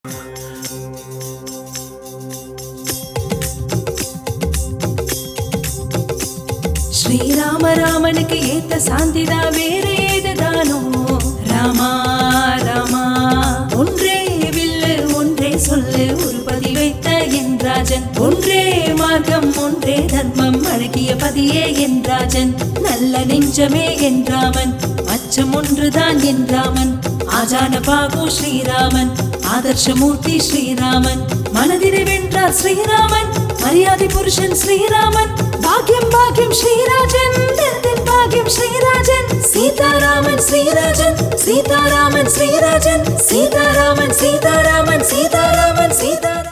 ஸ்ரீராம ராமனுக்கு ஏத்த சாந்திதா வேற ஏதுதானோ ராமா ராமா ஒன்றே வில்லு ஒன்றே சொல்லு ஒரு பதி வைத்த என் ராஜன் ஒன்றே மார்க்கம் ஒன்றே தர்மம் அழகிய பதியே என் ராஜன் நல்ல நெஞ்சமே என் ராமன் அச்சம் ஒன்றுதான் என் ராமன் ஆஜான பாகு ஸ்ரீராமன் ஆதர்ஷமூர்த்தி ஸ்ரீராமன் மனதினை வென்றார் ஸ்ரீராமன் மரியாதை புருஷன் ஸ்ரீராமன் பாக்யம் பாக்யம் ஸ்ரீராஜன் தின் பாக்யம் ஸ்ரீராஜன் சீதாராமன் ஸ்ரீராஜன் சீதாராமன் ஸ்ரீராஜன் சீதாராமன் சீதாராமன் சீதாராமன் சீதாராமன்